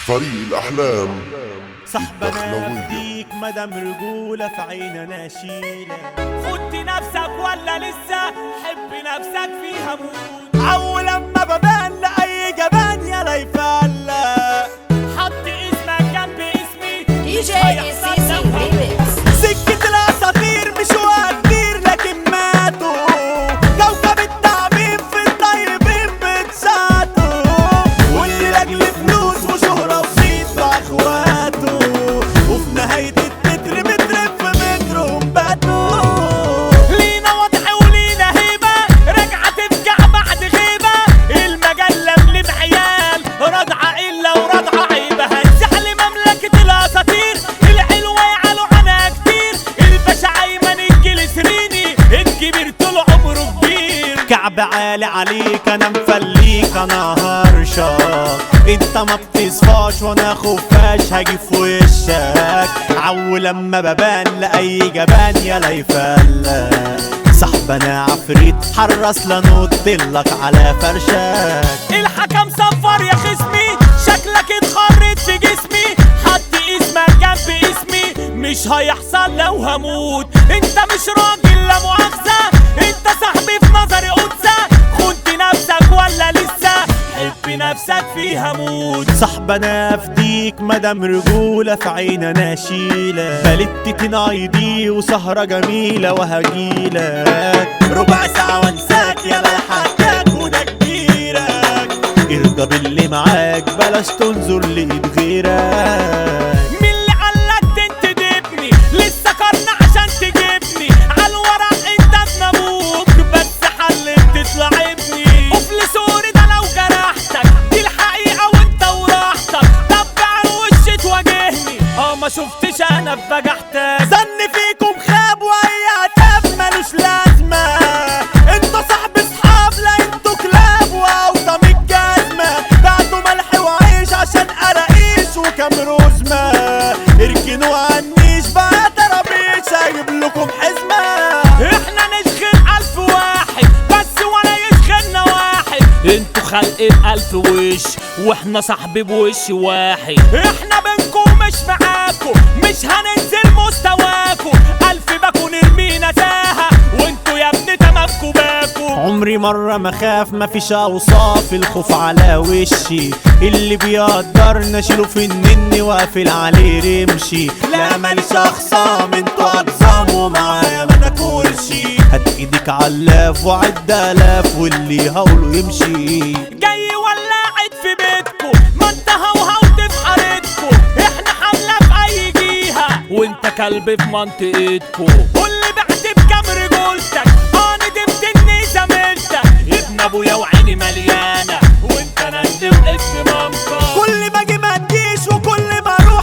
فريق الأحلام صاحبنا الدخلوية. فيك مدام رجولة في عيننا شيلة خدت نفسك ولا لسه حب نفسك فيها موت أول لما ببان لأي جبان يا ليفلة حط اسمك جنب اسمي دي مش جي هيحصل سيسي لو ريميكس سكة الأساطير مش كتير لكن ماتوا كوكب التعبير في الطيبين بتساعدوا واللي لأجل فلوس وشهرة وصيت مع اخواته وفي نهاية التتر بترف مترهم باتوا لينا وضع ولينا هيبة راجعة تفجع بعد غيبة المجلة اللي بعيال رضعة إلا ورضعة عيبة هنزعل مملكة الأساطير الحلوة يعلوا عنها كتير الباشا أيمن الجلسريني الكبير طول عمره كبير كعب عالي عليك انا مفليك انا هرشك انت ما بتصفاش وانا خفاش هاجي في وشك عو لما ببان لاي جبان يا ليفلة صاحبنا عفريت حرص لنطلك على فرشك الحكم صفر يا خصمي شكلك اتخرت في جسمي حط اسمك جنب اسمي مش هيحصل لو هموت انت مش راجل لا مؤاخذة انت صاحبي في نظري قدسة خنت نفسك ولا لسه حب نفسك فيها موت صاحبنا افديك مدام رجولة في عيننا شيلة بلدت تنايدي وسهرة جميلة وهجيلك ربع ساعة وانساك يا لا حكاك وده كبيرك ارضى باللي معاك بلاش تنظر لإيد غيرك مين اللي قالك تنتدبني لسه قرن عشان تجيبني عالورق انت ابن ابوك بس حلت تطلعبني قفل سوري ده لو جرحتك دي الحقيقة وانت وراحتك طب على وش تواجهني اه ما شفتش انا بجحتك زن فيكم خاب وهي عتاب ملوش لازمة انتوا صاحب اصحاب لا انتوا كلاب واوطى من الجزمة بعتوا ملح وعيش عشان قراقيش وكام رزمة اركنوا عنيش بقى ترابيش هجيب لكم حزمة احنا نشغل الف واحد بس ولا يشغلنا واحد انتوا خلق الالف وش واحنا صاحبي بوش واحد احنا بينكم مش معاكم مش هننزل مستواكم الف باكو نرمينا تاهة وانتوا يا ابني تمامكوا باكو عمري مرة ما خاف ما فيش اوصاف الخوف على وشي اللي بيقدرنا اشيله في النني واقفل عليه رمشي لا ماليش اخصام انتوا اقزام ومعايا ما ناكلشي هات ايدك علاف وعد الاف واللي هقوله يمشي جاي ولعت في بيتكو ما انت هوهوت في حارتكو احنا حملة في اي جهة وانت كلب في منطقتكو واللي بعت بكام رجولتك اه ندمت اني زميلتك ابن ابويا وعيني مليانة وانت نندم اسم مامتك كل ما اجي ما تجيش وكل ما اروح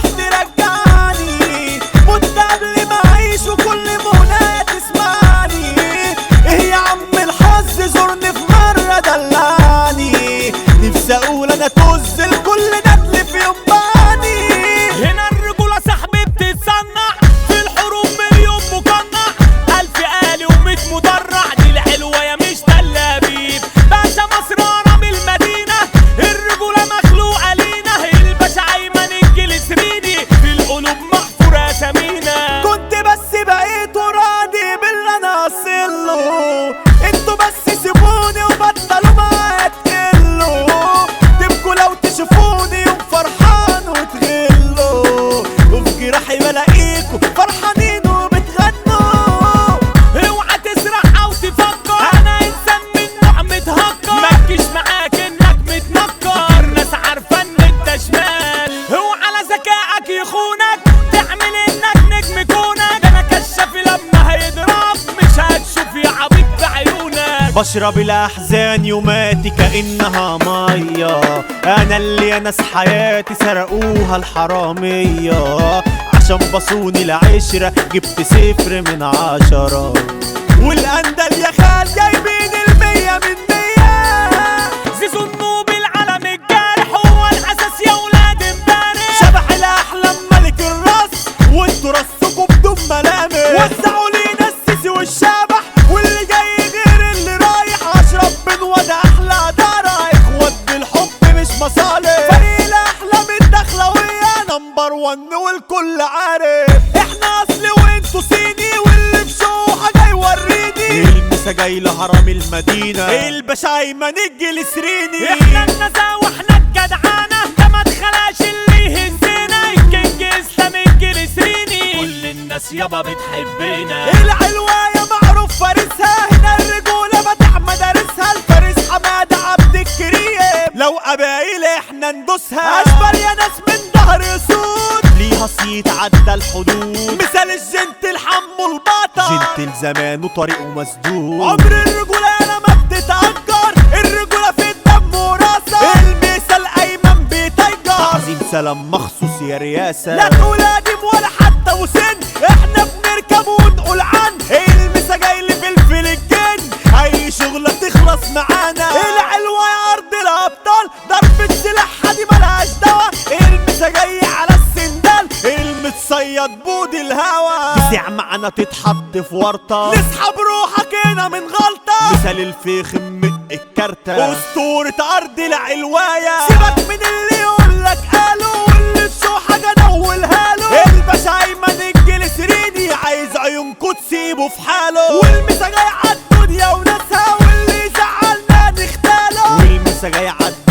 ترجعني مت قبل ما اعيش وكل منى تسمعني ايه يا عم الحظ زورني في مرة دلعني نفسي اقول انا طز الكل ندل في يوم باني هنا الرجولة صاحبي بتتصنع في الحروب مليون مقنع ألف آلي وميت مدرع دي الحلوة يا مش تلابيب باشا مصر هرم المدينة الرجولة مخلوقة لينا الباشا أيمن الجلسريني في القلوب محفورة سمينة كنت بس بقيت راضي باللي انا اصله انتوا بس سيبوني وبطلوا معايا تقلوا تبكوا لو تشوفوني يوم فرحان وتغلوا وفي جراحي بلاقيكوا فرحانين وبتغنوا اوعى تسرح او تفكر انا انسان من نوع متهكر ما تجيش معاك انك متنكر ناس عارفه ان انت شمال اوعى على ذكائك يخونك تعمل انك نجم كونك ده انا كشافي لما هيضرب مش هتشوف يا عبيط بعيونك بشرب الاحزان يوماتي كانها ميه انا اللي ناس حياتي سرقوها الحراميه عشان بصوني العشره جبت صفر من عشره والاندل يا خال جايبين المية من مية زيزو النوب العالم الجارح هو الاساس يا ولاد امبارح شبح الاحلام ملك الراس وانتوا رصكم بدون ملامح وزعوا لينا السيسي والشبح واللي جاي غير اللي رايح اشرب من وده احلى دارة اخوات بالحب مش مصالح فريق الاحلام الدخلة امن والكل عارف احنا اصلي وانتوا صيني واللي في شوحه جاي يوريني المسا جاي لهرم المدينه الباشا ايمن الجلسريني احنا النزا واحنا الجدعانة ده ما تخلاش اللي يهزنا الكينج اسلام الجلسريني كل الناس يابا بتحبنا العلواية معروف فارسها هنا الرجولة فتح مدارسها الفارس حمادة عبد الكريم لو قبايل احنا ندوسها اشبر يا ناس من ظهر اسود ليها صيت عدى الحدود مثال الجنتل حمو البطل جنتل زمان وطريقه مسدود عمر الرجولة انا ما بتتأجر الرجولة في الدم وراسة المثال ايمن بيتيجر تعظيم سلام مخصوص يا رياسة لا تقول قديم ولا حتى وسن احنا بنركب ونقول عن المسا جاي لي في الفلكين اي شغلة تخلص معانا العلوة يا ارض الابطال ضربة سلاح دي ملهاش دوا المسا جاي على السندال المتصيد بود الهوا تسع معنا تتحط في ورطة نسحب روحك هنا من غلطة مثال الفيخ من الكارتة اسطورة ارض العلواية سيبك من اللي يقولك قالوا واللي في شو حاجة نولها له الباشا ايمن الجلسريني عايز عيونكوا تسيبه في حاله والمسا جاي عالدنيا وناسها واللي زعلنا نختاله والمسا جاي عالدنيا